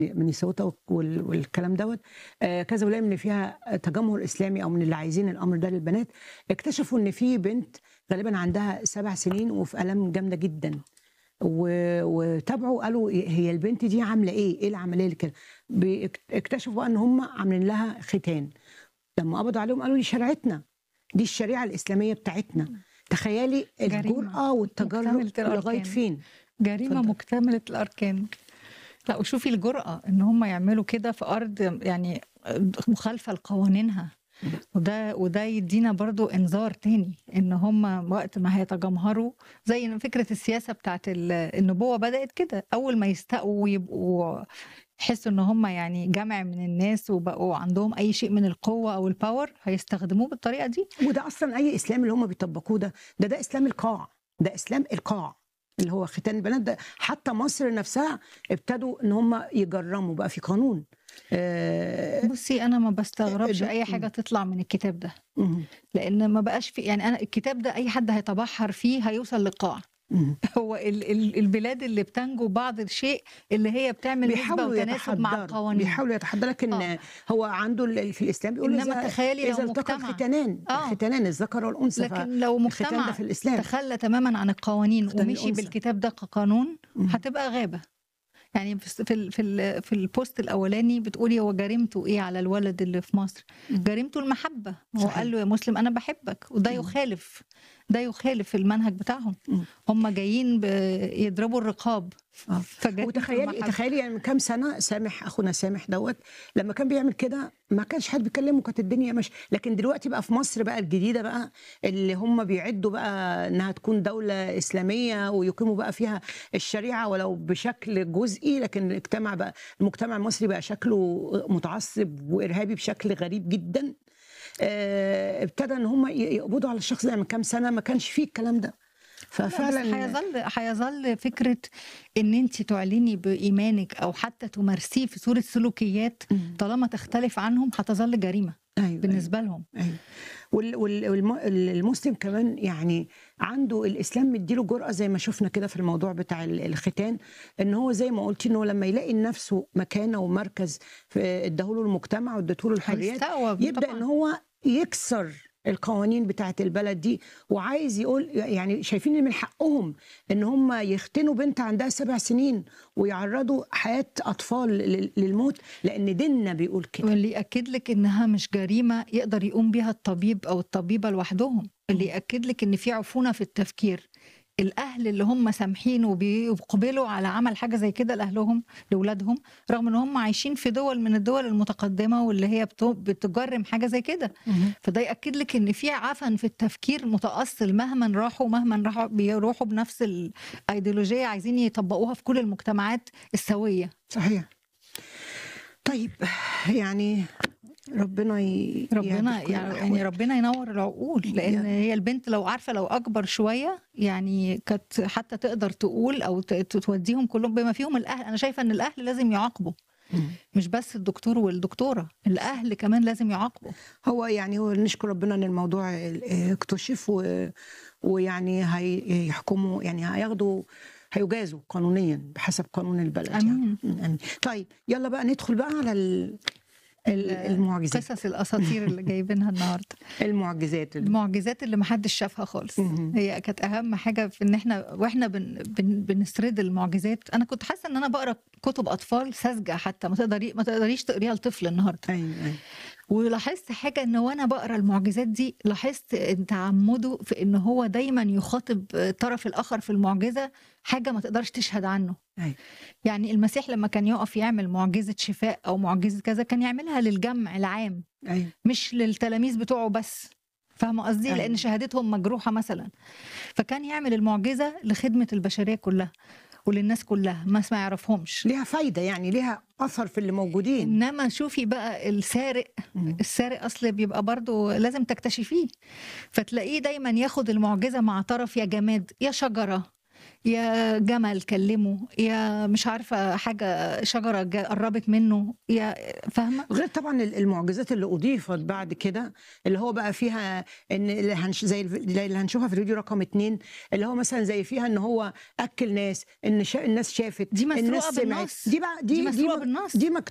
مينيسوتا وال- والكلام دوت آه، كذا ولايه من اللي فيها تجمهر اسلامي او من اللي عايزين الامر ده للبنات اكتشفوا ان في بنت غالبا عندها سبع سنين وفي الام جامده جدا و- وتابعوا قالوا هي البنت دي عامله ايه؟ ايه العمليه اللي كده؟ بيك- اكتشفوا بقى ان هم عاملين لها ختان لما قبضوا عليهم قالوا دي شريعتنا دي الشريعه الاسلاميه بتاعتنا تخيلي جريمة. الجرأه والتجرؤ مكتملة الأركان. لغايه فين؟ جريمة اتفضل. مكتملة الأركان لا وشوفي الجرأة إن هم يعملوا كده في أرض يعني مخالفة لقوانينها وده وده يدينا برضو انذار تاني ان هم وقت ما هيتجمهروا زي فكره السياسه بتاعت ال- النبوه بدات كده اول ما يستقوا ويبقوا يحسوا ان هم يعني جمع من الناس وبقوا عندهم اي شيء من القوه او الباور هيستخدموه بالطريقه دي وده اصلا اي اسلام اللي هم بيطبقوه ده ده ده اسلام القاع ده اسلام القاع اللي هو ختان البنات ده حتى مصر نفسها ابتدوا ان هم يجرموا بقى في قانون آه بصي انا ما بستغربش ده- اي حاجه تطلع من الكتاب ده مم. لان ما بقاش في يعني انا الكتاب ده اي حد هيتبحر فيه هيوصل للقاع مم. هو ال ال البلاد اللي بتنجو بعض الشيء اللي هي بتعمل نسبه بيحاولوا وتناسب مع يتحضروا القوانين بيحاولوا يتحضروا لكن آه. هو عنده ال- في الاسلام بيقول انما تخيلي اذا لو التقى مجتمع الختانان آه. الختانان الذكر والانثى لكن لو الختان ده مجتمع في الاسلام تخلى تماما عن القوانين ختان ومشي الأنثى. بالكتاب ده كقانون مم. هتبقى غابه يعني في في ال- في ال- في البوست الاولاني بتقولي هو جريمته ايه على الولد اللي في مصر مم. جريمته المحبه هو صحيح. قال له يا مسلم انا بحبك وده مم. يخالف ده يخالف المنهج بتاعهم مم. هم جايين ب- يضربوا الرقاب آه. فجريمة وتخيلي المحبة. تخيلي يعني من كام سنه سامح اخونا سامح دوت لما كان بيعمل كده ما كانش حد بيكلمه كانت الدنيا ماشيه لكن دلوقتي بقى في مصر بقى الجديده بقى اللي هم بيعدوا بقى انها تكون دوله اسلاميه ويقيموا بقى فيها الشريعه ولو بشكل جزئي لكن المجتمع بقى المجتمع المصري بقى شكله متعصب وارهابي بشكل غريب جدا آه، ابتدى ان هم يقبضوا على الشخص ده من كام سنه ما كانش فيه الكلام ده لا، بس ففعلا هيظل هيظل فكره ان انت تعلني بايمانك او حتى تمارسيه في صوره سلوكيات مم. طالما تختلف عنهم هتظل جريمه ايوه بالنسبه لهم ايوه وال- وال- والم- المسلم كمان يعني عنده الاسلام مديله جرأه زي ما شفنا كده في الموضوع بتاع ال- الختان ان هو زي ما قلتي ان هو لما يلاقي لنفسه مكانه ومركز في اداهوله المجتمع واديتهوله الحريات هيستقوى يبدا طبعاً. ان هو يكسر القوانين بتاعت البلد دي وعايز يقول يعني شايفين ان من حقهم ان هم يختنوا بنت عندها سبع سنين ويعرضوا حياه اطفال لل- للموت لان ديننا بيقول كده واللي ياكد لك انها مش جريمه يقدر يقوم بيها الطبيب او الطبيبه لوحدهم اللي ياكد لك ان في عفونه في التفكير الاهل اللي هم سامحين وبيقبلوا على عمل حاجه زي كده لاهلهم لاولادهم رغم ان هم عايشين في دول من الدول المتقدمه واللي هي بت- بتجرم حاجه زي كده فده ياكد لك ان في عفن في التفكير متاصل مهما راحوا مهما راحوا بيروحوا بنفس الايديولوجيه عايزين يطبقوها في كل المجتمعات السويه صحيح طيب يعني ربنا ي... ربنا يهدي كل يعني الأحوال. ربنا ينور العقول لان يعني. هي البنت لو عارفه لو اكبر شويه يعني كانت حتى تقدر تقول او ت- ت- توديهم كلهم بما فيهم الاهل انا شايفه ان الاهل لازم يعاقبوا مم. مش بس الدكتور والدكتوره الاهل كمان لازم يعاقبوا هو يعني هو نشكر ربنا ان الموضوع اه، اكتشف و... ويعني هيحكموا يعني هياخدوا هيجازوا قانونيا بحسب قانون البلد يعني امين مم، امين طيب يلا بقى ندخل بقى على ال... ال- المعجزات قصص الاساطير اللي جايبينها النهارده المعجزات ال- المعجزات اللي محدش شافها خالص مهم. هي كانت اهم حاجه في ان احنا واحنا بن بن بنسرد المعجزات انا كنت حاسه ان انا بقرا كتب اطفال ساذجه حتى ما تقدري ما تقدريش تقريها لطفل النهارده ايوه ايوه ولاحظت حاجه ان وانا بقرا المعجزات دي لاحظت ان تعمده في ان هو دايما يخاطب الطرف الاخر في المعجزه حاجه ما تقدرش تشهد عنه ايوه يعني المسيح لما كان يقف يعمل معجزه شفاء او معجزه كذا كان يعملها للجمع العام ايوه مش للتلاميذ بتوعه بس فاهمه قصدي أيوة. لان شهادتهم مجروحه مثلا فكان يعمل المعجزه لخدمه البشريه كلها وللناس كلها ما ما يعرفهمش ليها فايده يعني ليها اثر في اللي موجودين انما شوفي بقى السارق مم. السارق اصل بيبقى برضه لازم تكتشفيه فتلاقيه دايما ياخد المعجزه مع طرف يا جماد يا شجره يا جمل كلمه يا مش عارفه حاجه شجره جا- قربت منه يا فاهمه غير طبعا ال- المعجزات اللي اضيفت بعد كده اللي هو بقى فيها ان اللي هنش زي الف- زي اللي هنشوفها في الفيديو رقم اتنين اللي هو مثلا زي فيها ان هو اكل ناس ان شا الناس شافت دي مسروقة الناس سمعت بالنص. دي بقى دي دي مسروقة مك- بالنص. دي